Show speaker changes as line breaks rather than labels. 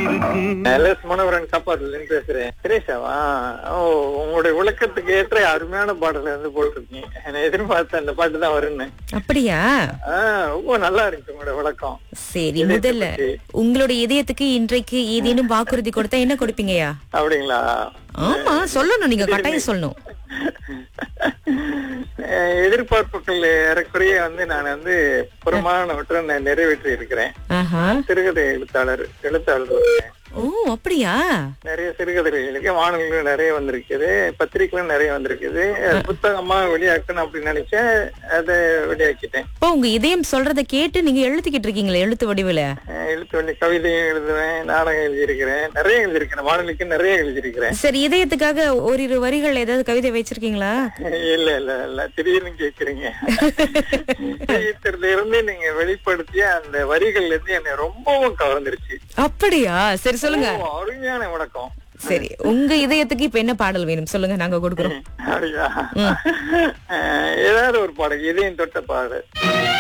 இருக்கு
எல்எஸ் மனோகரன் காப்பாத்துல இருந்து பேசுறேன் திரேசாவா ஓ உங்களுடைய விளக்கத்துக்கு ஏற்ற அருமையான பாடல வந்து போட்டிருக்கீங்க நான் எதிர்பார்த்த அந்த பாட்டு தான் வரும்னு
அப்படியா
ஆஹ் ரொம்ப நல்லா இருக்கு உங்களோட விளக்கம்
சரி முதல்ல உங்களுடைய இதயத்துக்கு இன்றைக்கு ஏதேனும் வாக்குறுதி கொடுத்தா என்ன கொடுப்பீங்கயா
அப்படிங்களா
ஆமா சொல்லணும் நீங்க கட்டாயம் சொல்லணும்
அஹ் எதிர்பார்ப்புகள் ஏறக்குறைய வந்து நான் வந்து புறமானவற்றை நான் நிறைவேற்றி இருக்கிறேன்
ஆஹா
சிறுகதை எழுத்தாளர் எழுத்தாளர் இருக்கேன்.
ஓ அப்படியா
நிறைய சிறுகதைகள் இருக்கு வானொலிகளும் நிறைய வந்திருக்குது பத்திரிகைகளும் நிறைய வந்திருக்குது அது புத்தகமா வெளியாக்கணும் அப்படின்னு நினைச்சேன் அதை வெளியாக்கிட்டேன்
இப்போ உங்க இதயம் சொல்றத கேட்டு நீங்க எழுதிக்கிட்டு இருக்கீங்களே எழுத்து வடிவுல
அஹ் எழுத்து வழி கவிதையும் எழுதுவேன் நாடகம் எழுதியிருக்கிறேன் நிறைய எழுதியிருக்கிறேன் வானொலிக்கு நிறைய எழுதியிருக்கிறேன்
சரி இதயத்துக்காக ஓரிரு வரிகள் ஏதாவது கவிதை வச்சிருக்கீங்களா
இல்ல இல்ல இல்ல திடீர்னு கேக்குறீங்க இதயத்தில இருந்து நீங்க வெளிப்படுத்திய அந்த வரிகள்ல இருந்து என்னை ரொம்பவும் கவர்ந்துருச்சு
அப்படியா சரி சொல்லுங்க
ஓ, அருமையான வணக்கம்
சரி உங்க இதயத்துக்கு இப்ப என்ன பாடல் வேணும் சொல்லுங்க நாங்க கொடுக்குறோம்
அப்படியா அஹ் ஏதாவது ஒரு பாடல் இதயம் தொட்ட பாடல்